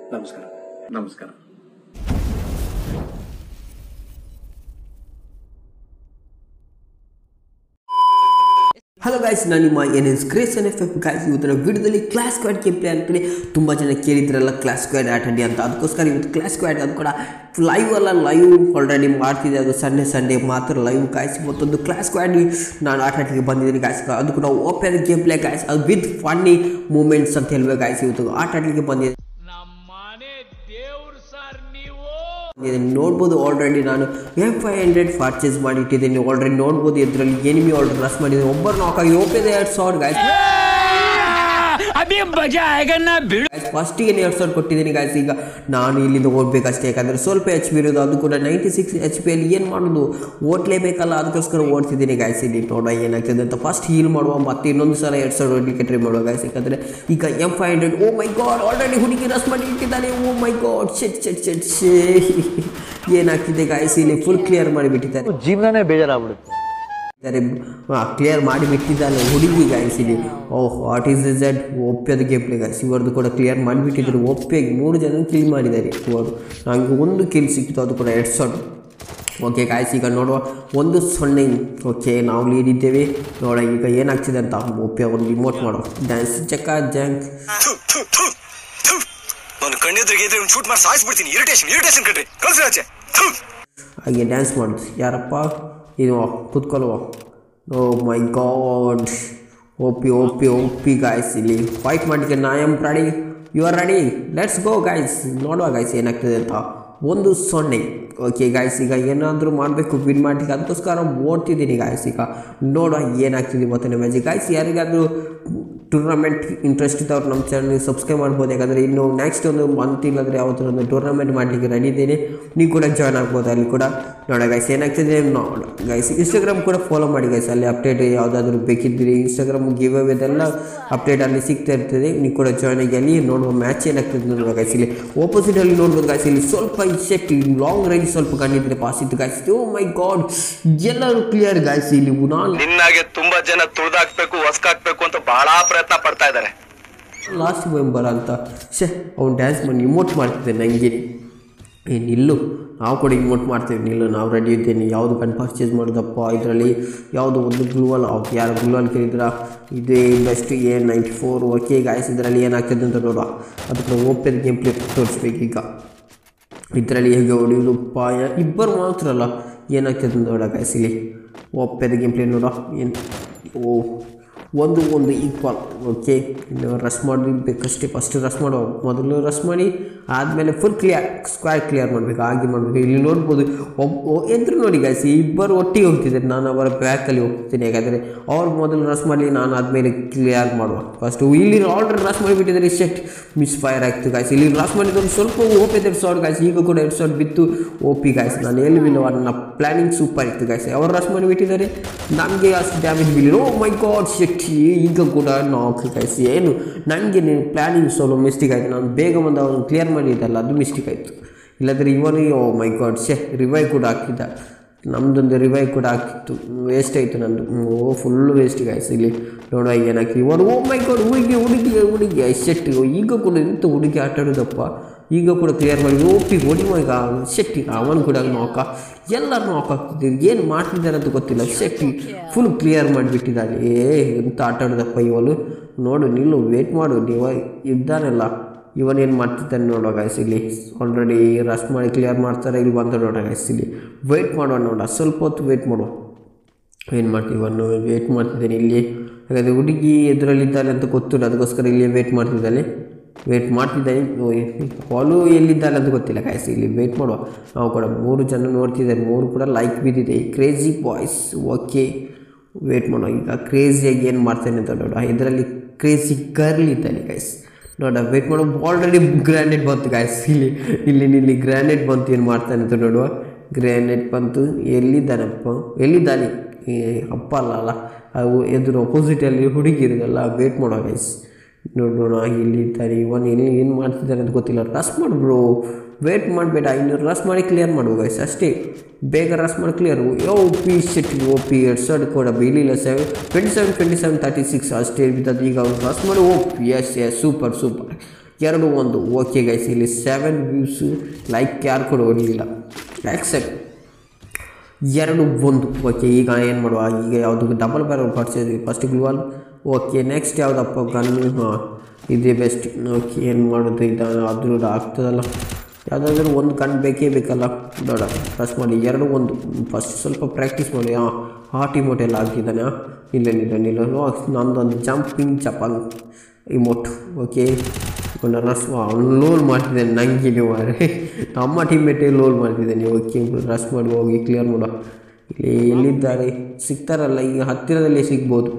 ನಮಸ್ಕಾರ ನಮಸ್ಕಾರ hello guys ನಾನು ನಿಮ್ಮ N S craze N F F guys ಇವತ್ತಿನ ವಿಡಿಯೋದಲ್ಲಿ ಕ್ಲಾಸ್ ಕ್ವಾಡ್ ಗೇಮ್ ಪ್ಲೇ ಅಂತೇಳಿ ತುಂಬ ಜನ ಕೇಳಿದ್ರಲ್ಲ ಕ್ಲಾಸ್ ಕ್ವಾಡ್ ಆಟಡಿ ಅಂತ ಅದಕ್ಕೋಸ್ಕರ ಇವತ್ತು ಕ್ಲಾಸ್ ಕ್ವಾಡ್ ಅದು ಕೂಡ ಲೈವ್ ಅಲ್ಲ ಲೈವ್ ಆಲ್ರೆಡಿ ಮಾಡ್ತಿದ್ದೆ ಅದು ಸಂಡೇ ಸಂಡೇ ಮಾತ್ರ ಲೈವ್ ಗಾಯ್ಸ್ ಇವತ್ತೊಂದು ಕ್ಲಾಸ್ ಕ್ವಾಡ್ ನಾನು ಆಟ ಆಟಕ್ಕೆ ಬಂದಿದ್ದೀನಿ ಗಾಯ್ಸ್ ಅದು ಕೂಡ ಓಪನ್ ಗೇಮ್ ಪ್ಲೇ ಗಾಯ್ಸ್ ಅದು ವಿತ್ ಫನ್ನಿ ಮೂಮೆಂಟ್ಸ್ ಅಂತ ಹೇಳ್ಬೇಕು ಗಾಯ್ಸ್ ಇವತ್ತು ಆಟ ಆಡಲಿಕ್ಕೆ ಬಂದಿದೆ ನಮ್ಮನೆ ದೇವ್ರ ಸರ್ ನೀವು ಇದನ್ನು ನೋಡ್ಬೋದು ಆಲ್ರೆಡಿ ನಾನು ಎಮ್ ಫೈವ್ ಹಂಡ್ರೆಡ್ ಪರ್ಚೇಸ್ ಮಾಡಿಟ್ಟಿದ್ದೀನಿ ಆಲ್ರೆಡಿ ನೋಡ್ಬೋದು ಇದರಲ್ಲಿ ಎನಿಮಿ ಆಲ್ರೆಡಿ ರಸ್ ಮಾಡಿದ್ದೀನಿ ಒಬ್ಬರು ನಾಕಾಗಿ ಓಪಿದೆ ಎರಡು ಸಾವಿರ ಗಾಯ್ಸ್ ಅಭಿ ಮಜಾ ಆಯ್ಗನ್ನ ಬಿಡು ಫಸ್ಟಿಗೆ ಎರಡು ಸಾವಿರ ಕೊಟ್ಟಿದ್ದೀನಿ ಗಾಯ್ಸ್ ಈಗ ನಾನು ಇಲ್ಲಿಂದ ಓಡಬೇಕಷ್ಟೇ ಯಾಕಂದರೆ ಸ್ವಲ್ಪ ಎಚ್ ಪಿ ಇರೋದು ಅದು ಕೂಡ ನೈಂಟಿ ಸಿಕ್ಸ್ ಎಚ್ ಪಿ ಅಲ್ಲಿ ಏನು ಮಾಡೋದು ಓಟ್ಲೇಬೇಕಲ್ಲ ಅದಕ್ಕೋಸ್ಕರ ಓಡ್ತಿದ್ದೀನಿ ಗಾಯ್ಸ್ ಇಲ್ಲಿ ನೋಡೋ ಏನಾಗ್ತದೆ ಅಂತ ಫಸ್ಟ್ ಹೀಲ್ ಮಾಡುವ ಮತ್ತೆ ಇನ್ನೊಂದು ಸಲ ಎರಡು ಸಾವಿರ ಹೊಡಿಲಿಕ್ಕೆ ಟ್ರೈ ಮಾಡುವ ಗಾಯ್ಸ್ ಯಾಕಂದರೆ ಈಗ M five hundred oh my god already ಹುಡುಗಿ ರಸ್ ಮಾಡಿ ಇಟ್ಟಿದ್ದಾನೆ oh my god shit shit shit ಶೇ ಏನಾಗ್ತಿದೆ ಗಾಯ್ಸ್ ಇಲ್ಲಿ ಫುಲ್ ಕ್ಲಿಯರ್ ಮಾಡಿಬಿಟ್ಟಿದ್ದಾರೆ ಜೀವನನೇ ಬೇಜಾರಾಗ್ಬಿಡುತ್ತೆ ಇದ್ದಾರೆ ಕ್ಲಿಯರ್ ಮಾಡಿ ಬಿಟ್ಟಿದ್ದಾನೆ ಹುಡುಗಿ ಗಾಯ್ಸ್ ಇಲ್ಲಿ ಓಹ್ ವಾಟ್ ಈಸ್ ರಿಸಲ್ಟ್ ಒಪ್ಪೆದು ಗೇಮ್ ಪ್ಲೇ ಗಾಯ್ಸ್ ಇವರದ್ದು ಕೂಡ ಕ್ಲಿಯರ್ ಮಾಡಿಬಿಟ್ಟಿದ್ರು ಒಪ್ಪೆಗೆ ಮೂರು ಜನ ಕಿಲ್ ಮಾಡಿದ್ದಾರೆ ಇವರು ನನಗೆ ಒಂದು ಕಿಲ್ ಸಿಕ್ಕಿತು ಅದು ಕೂಡ ಎರಡು ಸಾವಿರ ಓಕೆ ಗಾಯ್ಸ್ ಈಗ ನೋಡುವ ಒಂದು ಸೊನ್ನೆ ಓಕೆ ನಾವು ಲೀಡ್ ಇದ್ದೇವೆ ನೋಡ ಈಗ ಏನಾಗ್ತಿದೆ ಅಂತ ಒಪ್ಪೆ ಒಂದು ರಿಮೋಟ್ ಮಾಡೋ ಡ್ಯಾನ್ಸ್ ಚಕ್ಕ ಜಂಕ್ ನಾನು ಕಣ್ಣೆದ್ರಿಗೆ ಇದ್ರೆ ಶೂಟ್ ಮಾಡಿ ಸಾಯಿಸ್ಬಿಡ್ತೀನಿ ಇರಿಟೇಷನ್ ಇರಿಟೇಷನ್ ಕಣ್ರಿ ಕಳ್ಸಿ ಆಚೆ ಥು. ಹಾಗೆ ಡ್ಯಾನ್ಸ್ ಮಾಡೋದು ಯಾರಪ್ಪ ಇದು ಕೂತ್ಕೊಳ್ಳುವ oh my god O P O P O P guys ಇಲ್ಲಿ ಫೈಟ್ ಮಾಡಲಿಕ್ಕೆ ನಾ am ready you are ready let's go guys ನೋಡುವ ಗಾಯ್ಸ್ ಏನಾಗ್ತದೆ ಅಂತ ಒಂದು ಸೊನ್ನೆ ಓಕೆ ಗಾಯ್ಸ್ ಈಗ ಏನಾದರೂ ಮಾಡಬೇಕು ವಿನ್ ಮಾಡಲಿಕ್ಕೆ ಅದಕ್ಕೋಸ್ಕರ ಓಡ್ತಿದ್ದೀನಿ ಗಾಯ್ಸ್ ಈಗ ನೋಡುವ ಏನಾಗ್ತಿದೆ ಇವತ್ತಿನ ಮ್ಯಾಚ್ ಗಾಯ್ಸ್ ಯಾರಿಗಾದರೂ ಟೂರ್ನಮೆಂಟ್ ಇಂಟ್ರೆಸ್ಟ್ ಇದ್ದವ್ರು ನಮ್ಮ ಚಾನಲ್ ಸಬ್ಸ್ಕ್ರೈಬ್ ಮಾಡ್ಬೋದು ಯಾಕಂದರೆ ಇನ್ನು ನೆಕ್ಸ್ಟ್ ಒಂದು ಮಂತ್ ಇಲ್ಲಾಂದರೆ ಯಾವತ್ತೂ ಒಂದು ಟೂರ್ನಮೆಂಟ್ ಮಾಡಲಿಕ್ಕೆ ರೆಡಿ ಇದ್ದೀನಿ ನೀವು ಕೂಡ ಜಾಯ್ನ್ ಆಗ್ಬೋದು ಅಲ್ಲಿ ಕೂಡ ನೋಡ ಗೈಸ್ ಏನಾಗ್ತದೆ ನೋಡ ಗೈಸ್ ಇನ್ಸ್ಟಾಗ್ರಾಮ್ ಕೂಡ ಫಾಲೋ ಮಾಡಿ ಗೈಸ್ ಅಲ್ಲಿ ಅಪ್ಡೇಟ್ ಯಾವುದಾದ್ರೂ ಬೇಕಿದ್ದರೆ ಇನ್ಸ್ಟಾಗ್ರಾಮ್ ಗಿವ್ ಅದೆಲ್ಲ ಅಪ್ಡೇಟ್ ಅಲ್ಲಿ ಸಿಗ್ತಾ ಇರ್ತದೆ ನೀವು ಕೂಡ ಜಾಯ್ನ್ ಆಗಿ ಅಲ್ಲಿ ನೋಡುವ ಮ್ಯಾಚ್ ಏನಾಗ್ತದೆ ನೋಡುವ ಗೈಸ್ ಇಲ್ಲಿ ಆಪೋಸಿಟಲ್ಲಿ ನೋಡ್ಬೋದು ಗೈಸ್ ಇಲ್ಲಿ ಸ್ವಲ್ಪ ಇಶೆಟ್ ಲಾಂಗ್ ರೇಂಜ್ ಸ್ವಲ್ಪ ಕಂಡಿದ್ರೆ ಪಾಸ್ ಇತ್ತು ಗೈಸ್ ಓ ಮೈ ಗಾಡ್ ಎಲ್ಲರೂ ಕ್ಲಿಯರ್ ಗಾಯ್ಸ್ ಇಲ್ಲಿ ನಾನು ನಿನ್ನಾಗೆ ತುಂಬಾ ಜನ ತುಳ್ದಾಕ್ಬೇಕು ಹೊಸ್ಕಾಕ್ಬೇಕು ಅಂತ ಬಹಳ ಪ್ರಯತ್ನ ಪಡ್ತಾ ಇದ್ದಾರೆ ಲಾಸ್ಟ್ ಮೆಂಬರ್ ಅಂತ ಶೇ ಅವ್ನು ಡ್ಯಾನ್ಸ್ ಮಾಡಿ ಇಮೋಟ್ ಮಾಡ್ತಿದ್ದೆ ನನಗೆ ಏ ನಿಲ್ಲು ನಾವು ಕೂಡ ಇಮೋಟ್ ಮಾಡ್ತೀವಿ ನಿಲ್ಲು ನಾವು ರೆಡಿ ಇದ್ದೇನೆ ಯಾವುದು ಗನ್ ಪರ್ಚೇಸ್ ಮಾಡೋದಪ್ಪ ಇದರಲ್ಲಿ ಯಾವುದು ಒಂದು ಗ್ಲೂವಲ್ ಯಾರು ಗ್ಲೂವಲ್ ಕೇಳಿದ್ರ ಇದೇ best A ninety four okay guys ಇದರಲ್ಲಿ ಏನಾಗ್ತದೆ ಅಂತ ನೋಡುವ ಅದಕ್ಕೆ ಓಪನ್ ಗೇಮ್ ಪ್ಲೇ ತೋರಿಸ್ಬೇಕು ಈಗ ಇದರಲ್ಲಿ ಹೇಗೆ ಹೊಡೆಯೋದು ಪಾಯ ಇಬ್ಬರು ಮಾತ್ರ ಅಲ್ಲ ಏನಾಗ್ತದೆ ಅಂತ ನೋಡ ಗಾಯ್ಸ್ ಇಲ್ಲಿ ಒಪ್ಪೆದ ಗೇಮ್ ಪ್ಲೇ ನೋಡ ಏನು ಓ ಒಂದು ಒಂದು ಈಕ್ವಲ್ ಓಕೆ ಇನ್ನು ರಶ್ ಮಾಡಬೇಕಷ್ಟೇ ಫಸ್ಟ್ ರಶ್ ಮಾಡೋ ಮೊದಲು ರಶ್ ಮಾಡಿ ಆದಮೇಲೆ ಫುಲ್ ಕ್ಲಿಯರ್ ಸ್ಕ್ವಾಡ್ ಕ್ಲಿಯರ್ ಮಾಡಬೇಕು ಹಾಗೆ ಮಾಡಬೇಕು ಇಲ್ಲಿ ನೋಡ್ಬೋದು ಒಬ್ಬ ಎದ್ರು ನೋಡಿ ಗಾಯ್ಸ್ ಇಬ್ಬರು ಒಟ್ಟಿಗೆ ಹೋಗ್ತಿದ್ದಾರೆ ನಾನು ಅವರ ಬ್ಯಾಕಲ್ಲಿ ಹೋಗ್ತೀನಿ ಯಾಕಂದರೆ ಅವ್ರು ಮೊದಲು ರಶ್ ಮಾಡಲಿ ನಾನು ಆದಮೇಲೆ ಕ್ಲಿಯರ್ ಮಾಡುವ ಫಸ್ಟು ಇಲ್ಲಿ ಆಲ್ರೆಡಿ ರಶ್ ಮಾಡಿಬಿಟ್ಟಿದ್ದಾರೆ ಶೆಟ್ ಮಿಸ್ ಫೈರ್ ಆಗ್ತು ಗಾಯ್ಸ್ ಇಲ್ಲಿ ರಶ್ ಮಾಡಿದ್ರು ಸ್ವಲ್ಪ ಓಪಿ ಎರಡು ಸಾವಿರ ಗಾಯ್ಸ್ ಈಗ ಕೂಡ ಎರಡು ಸಾವಿರ ಬಿತ್ತು ಓ ಪಿ ಗಾಯ್ಸ್ ನಾನು ಎಲ್ಲಿ ಬಿಲ್ಲವ ನನ್ನ ಪ್ಲಾನಿಂಗ್ ಸೂಪರ್ ಇತ್ತು ಗಾಯ್ಸ್ ಅವ್ರು ರಶ್ ಮಾಡಿಬಿಟ್ಟಿದ್ದಾರೆ ನನಗೆ ಅಷ್ಟು ಡ್ಯಾಮೇಜ್ ಬಿಲ್ಲಿ ಓ ಮೈ ಗಾಡ್ ಶೆಟ್ ಈಗ ಕೂಡ ನಾಕ್ ಗಾಯ್ಸ್ ಏನು ನನಗೆ ನೀನು ಪ್ಲಾನಿಂಗ್ ಸ್ವಲ್ಪ ಮಿಸ್ಟೇಕ್ ಆಯಿತು ನಾನು ಬೇಗ ಬಂದು ಅವನು ಕ್ಲಿಯರ್ ಮಾಡಿದ್ದಲ್ಲ ಅದು ಮಿಸ್ಟೇಕ್ ಆಯಿತು ಇಲ್ಲಾಂದರೆ ಇವನಿಗೆ ಓ ಮೈ ಗಾಡ್ ಶೇ ರಿವೈವ್ ಕೂಡ ಹಾಕಿದ್ದ ನಮ್ಮದೊಂದು ರಿವೈವ್ ಕೂಡ ಹಾಕಿತ್ತು ವೇಸ್ಟ್ ಆಯಿತು ನಂದು ಓ ಫುಲ್ಲು ವೇಸ್ಟ್ ಗಾಯ್ಸ್ ಇಲ್ಲಿ ನೋಡುವ ಏನಾಗ್ತದೆ ಇವರು ಓ ಮೈ ಗಾಡ್ ಹುಡುಗಿ ಹುಡುಗಿ ಹುಡುಗಿ ಶೆಟ್ ಈಗ ಕೂಡ ಎಂತ ಹುಡುಗಿ ಆಟ ಆಡೋದಪ್ಪ ಈಗ ಕೂಡ ಕ್ಲಿಯರ್ ಮಾಡಿ ಓಪಿ ಹೊಡಿವ ಈಗ ಶೆಟ್ಟಿ ಅವನು ಕೂಡ ನಾಕ ಎಲ್ಲರೂ ನಾಕ್ ಆಗ್ತಿದ್ರು ಏನು ಮಾಡ್ತಿದ್ದಾರೆ ಅಂತ ಗೊತ್ತಿಲ್ಲ ಶೆಟ್ಟಿ ಫುಲ್ ಕ್ಲಿಯರ್ ಮಾಡಿಬಿಟ್ಟಿದ್ದಾನೆ ಏ ಎಂತ ಆಟ ಆಡೋದಪ್ಪ ಇವನು ನೋಡು ನಿಲ್ಲು ವೇಟ್ ಮಾಡು ನೀವು ಇದ್ದಾನಲ್ಲ ಇವನೇನು ಮಾಡ್ತಿದ್ದಾನೆ ನೋಡೋ ಗಾಯ್ಸ್ ಇಲ್ಲಿ ಆಲ್ರೆಡಿ ರಶ್ ಮಾಡಿ ಕ್ಲಿಯರ್ ಮಾಡ್ತಾರೆ ಇಲ್ಲಿ ಬಂದ ನೋಡೋ ಗಾಯ್ಸ್ ಇಲ್ಲಿ ವೆಯ್ಟ್ ಮಾಡೋಣ ನೋಡ ಸ್ವಲ್ಪ ಹೊತ್ತು ವೆಯ್ಟ್ ಮಾಡುವ ಏನು ಮಾಡ್ತೀವಿ ಅವನು ವೇಟ್ ಮಾಡ್ತಿದ್ದೇನೆ ಇಲ್ಲಿ ಹಾಗಾದರೆ ಹುಡುಗಿ ಎದುರಲ್ಲಿದ್ದಾಳೆ ಅಂತ ಗೊತ್ತಿಲ್ಲ ಅದಕ್ಕೋಸ್ಕರ ಇಲ್ಲಿ ವೇಟ್ ಮಾಡ್ತಿದ್ದಾಳೆ ವೇಟ್ ಮಾಡ್ತಿದ್ದಾನೆ ಅವಳು ಎಲ್ಲಿದ್ದಾಳೆ ಅಂತ ಗೊತ್ತಿಲ್ಲ ಕಾಯಿಸಿ ಇಲ್ಲಿ ವೇಟ್ ಮಾಡುವ ನಾವು ಕೂಡ ಮೂರು ಜನ ನೋಡ್ತಿದ್ದಾರೆ ಮೂರು ಕೂಡ ಲೈಕ್ ಬಿದ್ದಿದೆ ಕ್ರೇಜಿ ಬಾಯ್ಸ್ ಓಕೆ ವೇಟ್ ಮಾಡುವ ಈಗ ಕ್ರೇಜಿಯಾಗಿ ಏನು ಮಾಡ್ತಾನೆ ಅಂತ ನೋಡುವ ಇದರಲ್ಲಿ ಕ್ರೇಜಿ ಗರ್ಲ್ ಇದ್ದಾನೆ ಗೈಸ್ ನೋಡ ವೇಟ್ ಮಾಡೋ ಆಲ್ರೆಡಿ ಗ್ರ್ಯಾಂಡೆಡ್ ಬಂತು ಗಾಯ್ಸ್ ಇಲ್ಲಿ ಇಲ್ಲಿ ಇಲ್ಲಿ ಗ್ರ್ಯಾಂಡೆಡ್ ಬಂತು ಏನು ಮಾಡ್ತಾನೆ ಅಂತ ನೋಡುವ ಗ್ರ್ಯಾಂಡೆಡ್ ಬಂತು ಎಲ್ಲಿದ್ದಾನಪ್ಪ ಎಲ್ಲಿದ್ದಾನೆ ಏ, ಅಪ್ಪ ಅಲ್ಲ ಅಲ್ಲ ಅವು ಎದುರು ಅಪೋಸಿಟಲ್ಲಿ ಹುಡುಗಿರಿದಲ್ಲ ವೇಟ್ ಮಾಡೋ ಗೈಸ್ ನೋಡೋಣ ಇಲ್ಲಿದ್ದಾರೆ ಇವನ್ ಏನು ಏನು ಮಾಡ್ತಿದ್ದಾರೆ ಅಂತ ಗೊತ್ತಿಲ್ಲ ರಸ್ ಮಾಡು ಬ್ರೋ ವೇಟ್ ಮಾಡಬೇಡ ಇನ್ನು ರಸ್ ಮಾಡಿ ಕ್ಲಿಯರ್ ಮಾಡುವ ಗೈಸ್ ಅಷ್ಟೇ ಬೇಗ ರಸ್ ಮಾಡಿ clear yo P shit O P ಎರಡು ಸಾವಿರ ಕೂಡ ಬೀಳಿಲ್ಲ seven twenty seven twenty seven thirty six ಅಷ್ಟೇ ಬಿದ್ದದ್ದು ಈಗ ಅವ್ನು ರಸ್ ಮಾಡಿ oh yes yes super super ಎರಡು ಒಂದು ಓಕೆ ಗೈಸ್ ಇಲ್ಲಿ ಸೆವೆನ್ ವ್ಯೂಸು ಲೈಕ್ ಯಾರು ಕೂಡ ಹೊಡಲಿಲ್ಲ ಆ್ಯಕ್ಸೆಪ್ಟ್ ಎರಡು ಒಂದು ಓಕೆ ಈಗ ಏನು ಮಾಡುವ ಈಗ ಯಾವುದು ಡಬಲ್ ಬ್ಯಾರಲ್ ಪರ್ಚೇಸ್ ಫಸ್ಟ್ ಗ್ಲೂವಲ್ ಓಕೆ ನೆಕ್ಸ್ಟ್ ಯಾವುದಪ್ಪ ಗನ್ ಹಾಂ ಇದೇ ಬೆಸ್ಟ್ ಓಕೆ ಏನು ಮಾಡೋದು ಇದು ಅದು ಆಗ್ತದಲ್ಲ ಯಾವುದಾದ್ರೂ ಒಂದು ಗನ್ ಬೇಕೇ ಬೇಕಲ್ಲ ಬೇಡ ಫಸ್ಟ್ ಮಾಡಿ ಎರಡು ಒಂದು ಫಸ್ಟ್ ಸ್ವಲ್ಪ ಪ್ರಾಕ್ಟೀಸ್ ಮಾಡಿ ಹಾಂ ಹಾಟ್ ಇಮೋಟ್ ಎಲ್ಲ ಆಗ್ತಿದ್ದಾನೆ ಹಾಂ ಇಲ್ಲ ಇಲ್ಲ ನಿಲ್ಲ ನಂದೊಂದು ಜಂಪಿಂಗ್ ಚಪಂಗ್ ಇಮೋಟ್ ಓಕೆ ರಸ್ ಲೋಲ್ ಮಾಡ್ತಿದ್ದೇನೆ ನನಗೆ ನೀವು ನಮ್ಮ ಟೀಮೇಟೇ ಲೋಲ್ ಮಾಡ್ತಿದ್ದೇನೆ ಓಕೆ ರಸ್ ಮಾಡಿ ಹೋಗಿ ಕ್ಲಿಯರ್ ಮಾಡೋ ಇಲ್ಲಿ ಎಲ್ಲಿದ್ದಾರೆ ಸಿಗ್ತಾರಲ್ಲ ಈಗ ಹತ್ತಿರದಲ್ಲೇ ಸಿಗ್ಬೋದು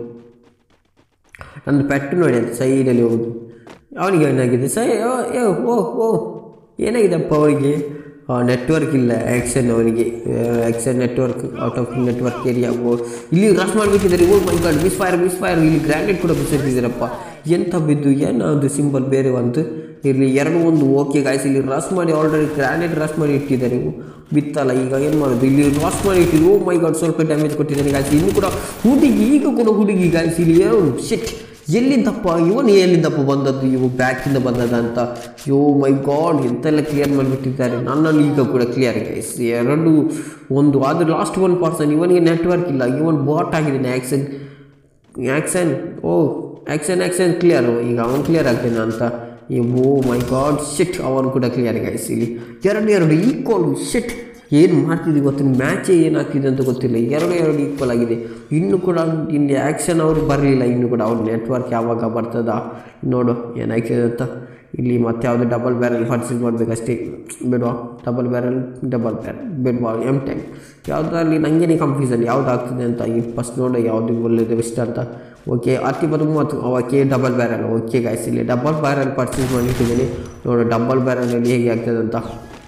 ನಂದು ಪೆಟ್ಟು ನೋಡಿ ಅದು ಸೈಡಲ್ಲಿ ಹೋಗುದು ಅವನಿಗೆ ಏನಾಗಿದೆ ಸೈ ಓ ಏ, ಓ ಓ ಏನಾಗಿದೆಪ್ಪ ಅವನಿಗೆ ನೆಟ್ವರ್ಕ್ ಇಲ್ಲ ಆ್ಯಕ್ಷನ್ ಅವನಿಗೆ action network out of network area oh ಇಲ್ಲಿ ರಶ್ ಮಾಡಿಬಿಟ್ಟಿದ್ದಾರೆ oh my god miss fire miss fire ಇಲ್ಲಿ ಗ್ರ್ಯಾಂಡೇಡ್ ಕೂಡ ಬಿಸಿರ್ತಿದ್ದೀರಪ್ಪ ಎಂಥ ಬಿದ್ದು ಏನಾದ್ರು ಸಿಂಬಲ್ ಬೇರೆ ಒಂದು ಇರಲಿ ಎರಡು ಒಂದು ಓಕೆ ಗಾಯ್ಸ್ ಇಲ್ಲಿ ರಶ್ ಮಾಡಿ ಆಲ್ರೆಡಿ ಗ್ರ್ಯಾಂಡೇಡ್ ರಶ್ ಮಾಡಿ ಇಟ್ಟಿದ್ದಾರೆ ಇವು ಬಿತ್ತಲ್ಲ ಈಗ ಏನು ಮಾಡೋದು ಇಲ್ಲಿ ರಶ್ ಮಾಡಿ ಇಟ್ಟಿದ್ರು ಓ ಮೈ ಗಾಡ್ ಸ್ವಲ್ಪ ಡ್ಯಾಮೇಜ್ ಕೊಟ್ಟಿದ್ದಾರೆ ಗಾಯ್ಸ್ ಇನ್ನು ಕೂಡ ಹುಡುಗಿ ಈಗ ಕೂಡ ಹುಡುಗಿ ಗಾಯ್ಸ್ ಇಲ್ಲಿ ಏನು ಶಿಟ್ ಎಲ್ಲಿದ್ದಪ್ಪ ಇವನು ಎಲ್ಲಿದ್ದಪ್ಪ ಬಂದದ್ದು ಇವು ಬ್ಯಾಕಿಂದ ಬಂದದ ಅಂತ ಯೋ ಮೈ ಗಾಡ್ ಎಂತೆಲ್ಲ ಕ್ಲಿಯರ್ ಮಾಡಿಬಿಟ್ಟಿದ್ದಾರೆ ನನ್ನಲ್ಲಿ ಈಗ ಕೂಡ ಕ್ಲಿಯರ್ ಗೈಸ್ ಎರಡು ಒಂದು ಅದು ಲಾಸ್ಟ್ ಒನ್ ಪರ್ಸನ್ ಇವನಿಗೆ ನೆಟ್ವರ್ಕ್ ಇಲ್ಲ ಇವನ್ ಬಾಟ್ ಆಗಿದ್ದಾನೆ action action oh action action clear ಈಗ ಅವನು ಕ್ಲಿಯರ್ ಆಗ್ತಾನೆ ಅಂತ ಓ ಮೈ ಗಾಡ್ ಶಿಟ್ ಅವನು ಕೂಡ ಕ್ಲಿಯರ್ ಗೈಸ್ ಇಲ್ಲಿ ಎರಡು ಎರಡು ಈಕ್ವಲ್ ಶಿಟ್ ಏನು ಮಾಡ್ತಿದ್ವಿ ಗೊತ್ತಿಲ್ಲ ಮ್ಯಾಚೇ ಏನಾಗ್ತಿದೆ ಅಂತ ಗೊತ್ತಿಲ್ಲ ಎರಡು ಎರಡು ಈಕ್ವಲ್ ಆಗಿದೆ ಇನ್ನು ಕೂಡ ಇಲ್ಲಿ ಆ್ಯಕ್ಷನ್ ಅವರು ಬರಲಿಲ್ಲ ಇನ್ನು ಕೂಡ ಅವ್ರ ನೆಟ್ವರ್ಕ್ ಯಾವಾಗ ಬರ್ತದ ನೋಡು ಏನಾಗ್ತಿದೆ ಅಂತ ಇಲ್ಲಿ ಮತ್ತೆ ಯಾವುದು ಡಬಲ್ ಬ್ಯಾರಲ್ ಪರ್ಚೇಸ್ ಮಾಡಬೇಕಷ್ಟೇ ಬಿಡುವ ಡಬಲ್ ಬ್ಯಾರಲ್ ಡಬಲ್ ಬ್ಯಾರಲ್ ಬಿಡುವ ಎಮ್ ಟೆನ್ ಯಾವುದರಲ್ಲಿ ನನಗೇನೆ ಕನ್ಫ್ಯೂಸನ್ ಯಾವ್ದು ಆಗ್ತಿದೆ ಅಂತ ಈಗ ಫಸ್ಟ್ ನೋಡು ಯಾವುದು ಒಳ್ಳೆಯದು ಬೆಸ್ಟ್ ಅಂತ ಓಕೆ ಹತ್ತಿಪ್ಪತ್ತು ಮೂವತ್ತು okay double barrel okay guys ಇಲ್ಲಿ ಡಬಲ್ ಬ್ಯಾರಲ್ ಪರ್ಚೇಸ್ ಮಾಡಿಟ್ಟಿದ್ದೀನಿ ನೋಡು ಡಬಲ್ ಬ್ಯಾರಲಲ್ಲಿ ಹೇಗೆ ಆಗ್ತದೆ ಅಂತ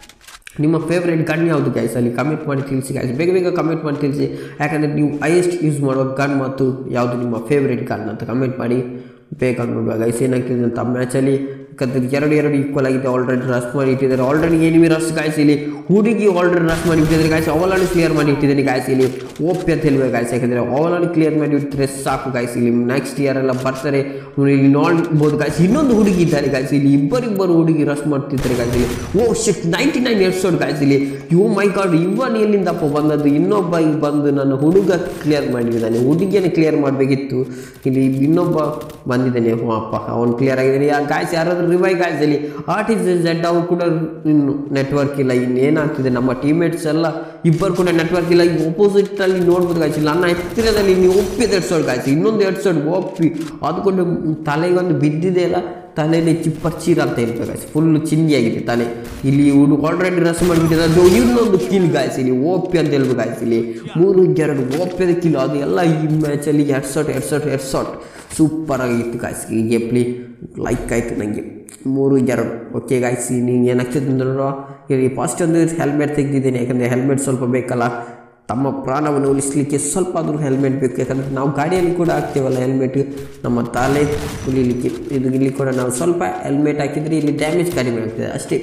ನಿಮ್ಮ ಫೇವ್ರೇಟ್ ಗನ್ ಯಾವುದು ಗೈಸ್ ಅಲ್ಲಿ ಕಮೆಂಟ್ ಮಾಡಿ ತಿಳಿಸಿ ಗೈಸ್ ಬೇಗ ಬೇಗ ಕಮೆಂಟ್ ಮಾಡಿ ತಿಳಿಸಿ ಯಾಕಂದರೆ ನೀವು ಹೈಯೆಸ್ಟ್ ಯೂಸ್ ಮಾಡುವ ಗನ್ ಮತ್ತು ಯಾವುದು ನಿಮ್ಮ ಫೇವ್ರೇಟ್ ಗನ್ ಅಂತ ಕಮೆಂಟ್ ಮಾಡಿ ಬೇಗ ನೋಡುವ ಗೈಸ್ ಏನಾಗ್ತಿದೆ ಅಂತ ಮ್ಯಾಚಲ್ಲಿ ಯಾಕಂದ್ರೆ ಎರಡು ಎರಡು ಈಕ್ವಲ್ ಆಗಿದೆ ಆಲ್ರೆಡಿ ರಶ್ ಮಾಡಿ ಇಟ್ಟಿದ್ದಾರೆ ಆಲ್ರೆಡಿ ಏನಿವೆ ರಶ್ ಗಾಯ್ಸ್ ಇಲ್ಲಿ ಹುಡುಗಿ ಆಲ್ರೆಡಿ ರಶ್ ಮಾಡಿ ಇಟ್ಟಿದ್ದಾರೆ ಗಾಯ್ಸ್ ಅವಲನ್ನು ಕ್ಲಿಯರ್ ಮಾಡಿ ಇಟ್ಟಿದ್ದೀನಿ ಗಾಯ್ಸ್ ಇಲ್ಲಿ ಓಪಿ ಅಂತ ಹೇಳ್ಬೇಕು ಗಾಯ್ಸ್ ಯಾಕಂದರೆ ಅವಲನ್ನು ಕ್ಲಿಯರ್ ಮಾಡಿ ಇಟ್ಟರೆ ಸಾಕು ಗಾಯ್ಸ್ ಇಲ್ಲಿ ನೆಕ್ಸ್ಟ್ ಇಯರ್ ಎಲ್ಲ ಬರ್ತಾರೆ ನೀವು ಇಲ್ಲಿ ನೋಡ್ಬೋದು ಗಾಯ್ಸ್ ಇನ್ನೊಂದು ಹುಡುಗಿ ಇದ್ದಾರೆ ಗಾಯ್ಸ್ ಇಲ್ಲಿ ಇಬ್ಬರಿಬ್ಬರು ಹುಡುಗಿ ರಶ್ ಮಾಡ್ತಿದ್ದಾರೆ ಗಾಯ್ಸ್ ಇಲ್ಲಿ oh shit ninety nine episode guys ಇಲ್ಲಿ ಯೋ ಮೈ ಗಾಡ್ ಇವನ್ ಎಲ್ಲಿಂದಪ್ಪ ಬಂದದ್ದು ಇನ್ನೊಬ್ಬ ಈಗ ಬಂದು ನನ್ನ ಹುಡುಗ ಕ್ಲಿಯರ್ ಮಾಡಿದ್ದಾನೆ ಹುಡುಗಿಯನ್ನು ಕ್ಲಿಯರ್ ಮಾಡಬೇಕಿತ್ತು ಇಲ್ಲಿ ಇನ್ನೊಬ್ಬ ಬಂದಿದ್ದಾನೆ ಹ್ಞೂ ಅಪ್ಪ ಅವನು ಕ್ಲಿಯರ್ ಆಗಿದ್ದಾನೆ ಯಾ ಗಾಯ್ಸ್ ಯಾರಾದರೂ ರಿವೈ ಗಾಯ್ಸ್ ಅಲ್ಲಿ ಆರ್ಟಿಸ್ಟ್ ಜೆಡ್ ಅವ್ರು ಕೂಡ ಇನ್ನು ನೆಟ್ವರ್ಕ್ ಇಲ್ಲ ಇನ್ನೇನಾಗ್ತಿದೆ ನಮ್ಮ ಟೀಮೇಟ್ಸ್ ಎಲ್ಲ ಇಬ್ಬರು ಕೂಡ ನೆಟ್ವರ್ಕ್ ಇಲ್ಲ ಈಗ opposite ಅಲ್ಲಿ ನೋಡ್ಬೋದು ಗಾಯ್ಸ್ ಇಲ್ಲ ನನ್ನ ಹತ್ತಿರದಲ್ಲಿ ನೀವು ಒಪ್ಪಿದ ಎಡ್ಸೋಡ್ ಗಾಯ್ಸ್ ಇನ್ನೊಂದು ಎಡ್ಸೋಡ್ ಒಪ್ಪಿ ಅದಕೊಂಡು ತಲೆಗೊಂದು ಬಿದ್ದಿದೆ ಅಲ್ಲ ತಲೆಯಲ್ಲಿ ಚಿಪ್ಪರ್ ಚೀರ ಅಂತ ಹೇಳ್ಬೇಕು ಗಾಯ್ಸ್ ಫುಲ್ ಚಿಂದಿಯಾಗಿದೆ ತಲೆ ಇಲ್ಲಿ ಹುಡು ಆಲ್ರೆಡಿ ರಸ್ ಮಾಡಿಬಿಟ್ಟಿದೆ ಅದು ಇನ್ನೊಂದು ಕಿಲ್ ಗಾಯ್ಸ್ ಇಲ್ಲಿ ಓಪಿ ಅಂತ ಹೇಳ್ಬೇಕು ಗಾಯ್ಸ್ ಇಲ್ಲಿ ಮೂರು ಎರಡು ಓಪಿದ ಕಿಲ್ ಅದು ಎಲ್ಲ ಈ ಮ್ಯಾಚಲ್ಲಿ ಎರಡು ಶಾಟ್ ಎರಡು ಶಾಟ್ ಎರಡು ಶಾಟ್ ಸೂಪರ್ ಆಗಿತ್ತು ಗಾಯ್ಸ್ ಈ ಗೇಮ್ ಪ್ಲೇ ಲೈಕ್ ಆಯಿತು ನನಗೆ ಮೂರು ಎರಡು ಓಕೆ ಗಾಯ್ಸ್ ನೀವು ಏನಾಗ್ತದೆ ಅಂದ್ರೆ ಇಲ್ಲಿ ಫಸ್ಟ್ ಒಂದು ಹೆಲ್ಮೆಟ್ ತೆಗೆದಿದ್ದೇನೆ ಯಾಕಂದರೆ ಹೆಲ್ಮೆಟ್ ಸ್ವಲ್ಪ ಬೇಕಲ್ಲ ತಮ್ಮ ಪ್ರಾಣವನ್ನು ಉಳಿಸಲಿಕ್ಕೆ ಸ್ವಲ್ಪ ಆದರೂ ಹೆಲ್ಮೆಟ್ ಬೇಕು ಯಾಕಂದರೆ ನಾವು ಗಾಡಿಯಲ್ಲಿ ಕೂಡ ಹಾಕ್ತೇವಲ್ಲ ಹೆಲ್ಮೆಟ್ ನಮ್ಮ ತಲೆ ಉಳಿಲಿಕ್ಕೆ ಇದು ಇಲ್ಲಿ ಕೂಡ ನಾವು ಸ್ವಲ್ಪ ಹೆಲ್ಮೆಟ್ ಹಾಕಿದರೆ ಇಲ್ಲಿ ಡ್ಯಾಮೇಜ್ ಕಡಿಮೆ ಆಗ್ತದೆ ಅಷ್ಟೇ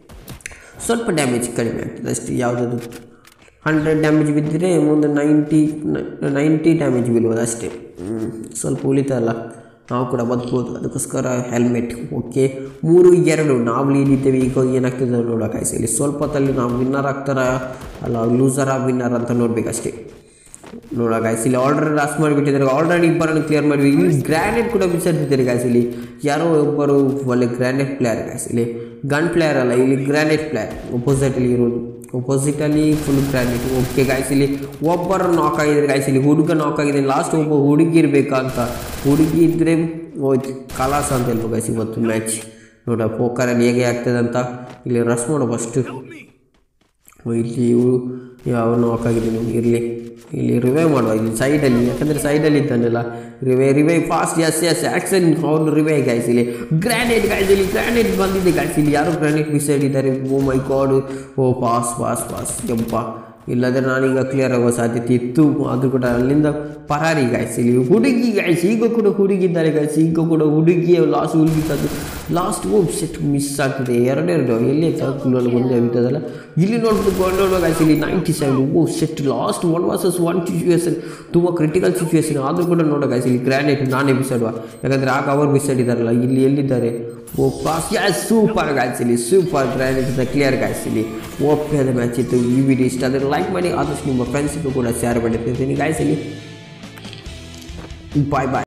ಸ್ವಲ್ಪ ಡ್ಯಾಮೇಜ್ ಕಡಿಮೆ ಆಗ್ತದೆ ಅಷ್ಟೇ ಯಾವುದಾದ್ರು ಹಂಡ್ರೆಡ್ ಡ್ಯಾಮೇಜ್ ಬಿದ್ದರೆ ಮುಂದೆ ನೈಂಟಿ ನೈಂಟಿ ಡ್ಯಾಮೇಜ್ ಬೀಳ್ಬೋದು ಅಷ್ಟೇ ಹ್ಮ್. ಸ್ವಲ್ಪ ಉಳಿತಲ್ಲ ನಾವು ಕೂಡ ಬದುಕ್ಬೋದು ಅದಕ್ಕೋಸ್ಕರ ಹೆಲ್ಮೆಟ್ ಓಕೆ ಮೂರು ಎರಡು ನಾವು ಲೀಡಿದ್ದೇವೆ ಈಗ ಏನಾಗ್ತದೆ ನೋಡೋ ಕಾಯ್ಸಿ ಇಲ್ಲಿ ಸ್ವಲ್ಪ ಹೊತ್ತಲ್ಲಿ ನಾವು ವಿನ್ನರ್ ಆಗ್ತಾರ ಅಲ್ಲ ಲೂಸರ ವಿನ್ನರ್ ಅಂತ ನೋಡ್ಬೇಕಷ್ಟೇ ನೋಡ ಗಾಯ್ಸ್ ಇಲ್ಲಿ ಆಲ್ರೆಡಿ ರಾಸ್ ಮಾಡಿಬಿಟ್ಟಿದ್ದಾರೆ ಆಲ್ರೆಡಿ ಇಬ್ಬರನ್ನು ಕ್ಲಿಯರ್ ಮಾಡಿ ಇಲ್ಲಿ ಗ್ರ್ಯಾನೇಟ್ ಕೂಡ ಬಿಸಾಡ್ತಿದ್ದಾರೆ ಗಾಯ್ಸ್ ಇಲ್ಲಿ ಯಾರೋ ಒಬ್ಬರು ಒಳ್ಳೆ ಗ್ರ್ಯಾನೇಟ್ ಪ್ಲೇಯರ್ ಗಾಯ್ಸ್ ಇಲ್ಲಿ ಗನ್ ಪ್ಲೇಯರ್ ಅಲ್ಲ ಇಲ್ಲಿ ಗ್ರ್ಯಾನೇಟ್ ಪ್ಲೇಯರ್ ಒಪೋಸಿಟಲ್ಲಿ ಇರೋದು ಒಪೋಸಿಟಲ್ಲಿ ಫುಲ್ ಗ್ರ್ಯಾನೇಟ್ ಓಕೆ ಗಾಯ್ಸ್ ಇಲ್ಲಿ ಒಬ್ಬರು ನಾಕ್ ಆಗಿದ್ದಾರೆ ಗಾಯ್ಸ್ ಇಲ್ಲಿ ಹುಡುಗ ನಾಕ್ ಆಗಿದೆ ಲಾಸ್ಟ್ ಒಬ್ಬ ಹುಡುಗಿ ಇರಬೇಕಾ ಅಂತ ಹುಡುಗಿ ಇದ್ದರೆ ಹೋಯ್ತು ಕಲಾಸ ಅಂತ ಹೇಳ್ಬೇಕು ಗಾಯ್ಸ್ ಇವತ್ತು ಮ್ಯಾಚ್ ನೋಡ ಪೋಕರಲ್ಲಿ ಹೇಗೆ ಆಗ್ತದೆ ಅಂತ ಇಲ್ಲಿ ರಸ್ ಮಾಡೋ ಫಸ್ಟು ಇಲ್ಲಿ ಇವು ಯಾವ ನೋಕಾಗಿದ್ದೀನಿ ಇರಲಿ ಇಲ್ಲಿ ರಿವೈವ್ ಮಾಡುವ ಇಲ್ಲಿ ಸೈಡಲ್ಲಿ ಯಾಕಂದರೆ ಸೈಡಲ್ಲಿ ಇದ್ದಾನಲ್ಲ revive revive fast S S action ಅವನು ರಿವೈ ಗಾಯ್ಸ್ ಇಲ್ಲಿ ಗ್ರ್ಯಾನೇಟ್ ಗಾಯ್ಸ್ ಇಲ್ಲಿ ಗ್ರ್ಯಾನೇಟ್ ಬಂದಿದೆ ಗಾಯ್ಸ್ ಇಲ್ಲಿ ಯಾರು ಗ್ರ್ಯಾನೇಟ್ ಮಿಸೈಡ್ ಇದ್ದಾರೆ oh my god oh pass pass pass ಯಪ್ಪ ಇಲ್ಲದ್ರೆ ನಾನೀಗ ಕ್ಲಿಯರ್ ಆಗೋ ಸಾಧ್ಯತೆ ಇತ್ತು ಅದು ಕೂಡ ಅಲ್ಲಿಂದ ಪರಾರಿ ಗಾಯ್ಸ್ ಇಲ್ಲಿ ಹುಡುಗಿ ಗಾಯ್ಸ್ ಈಗ ಕೂಡ ಹುಡುಗಿ ಇದ್ದಾರೆ ಗಾಯ್ಸ್ ಈಗ ಕೂಡ ಹುಡುಗಿಯ ಲಾಸ್ ಉಳಿದಿದ್ದು ಲಾಸ್ಟ್ ಓ ಸೆಟ್ ಮಿಸ್ ಆಗ್ತಿದೆ ಎರಡೆರಡು ಎಲ್ಲಿ ಕ್ಯಾಲ್ಕುಲಲ್ಲಿ ಒಂದೇ ಆಗಿದ್ದಲ್ಲ ಇಲ್ಲಿ ನೋಡ್ಬಿಟ್ಟು ಗೊಂಡೋಡುವಾಗ ಗಾಯ್ಸ್ ಇಲ್ಲಿ ninety seven oh shit last one versus one situation ತುಂಬ ಕ್ರಿಟಿಕಲ್ ಸಿಚುವೇಶನ್ ಆದರೂ ಕೂಡ ನೋಡೋ ಗಾಯ್ಸ್ ಇಲ್ಲಿ ಗ್ರ್ಯಾನೇಟ್ ನಾನೇ ಬಿಸಾಡುವ ಯಾಕಂದರೆ ಆಗ ಅವರು ಬಿಸಾಡಿದಾರಲ್ಲ ಇಲ್ಲಿ ಎಲ್ಲಿದ್ದಾರೆ oh pass yes super guys ಇಲ್ಲಿ ಸೂಪರ್ ಗ್ರ್ಯಾನೇಟ್ ಕ್ಲಿಯರ್ ಗಾಯ್ಸ್ ಇಲ್ಲಿ ಓಕೆ ಆದ ಮ್ಯಾಚ್ ಇತ್ತು ಈ ವಿಡಿಯೋ ಇಷ್ಟ ಆದರೆ ಲೈಕ್ ಮಾಡಿ ಆದಷ್ಟು ನಿಮ್ಮ ಫ್ರೆಂಡ್ಸ್ಗೂ ಕೂಡ ಶೇರ್ ಮಾಡಿರ್ತೀನಿ ಗಾಯ್ಸ್ ಇಲ್ಲಿ ಬಾಯ್ ಬಾಯ್